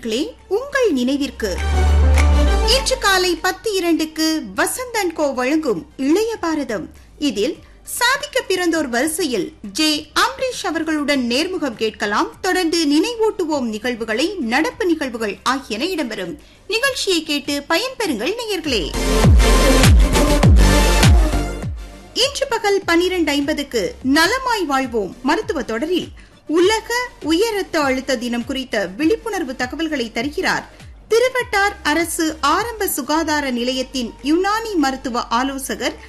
நேயர்களே உங்கள் நினைவிற்கு இன்று காலை பத்து இரண்டுக்கு வசந்தன் கோ வழங்கும் இளைய பாரதம் இதில் சாதிக்க பிறந்தோர் வரிசையில் ஜே அம்ரீஷ் அவர்களுடன் நேர்முகம் கேட்கலாம் தொடர்ந்து நினைவூட்டுவோம் நிகழ்வுகளை நடப்பு நிகழ்வுகள் ஆகியன இடம்பெறும் நிகழ்ச்சியை கேட்டு பயன்பெறுங்கள் நேயர்களே இன்று பகல் பனிரெண்டு ஐம்பதுக்கு நலமாய் வாழ்வோம் மருத்துவ தொடரில் உலக உயர் ரத்த அழுத்த தினம் குறித்த விழிப்புணர்வு தகவல்களை தருகிறார் திருவட்டார் அரசு ஆரம்ப சுகாதார நிலையத்தின் யுனானி மருத்துவ ஆலோசகர்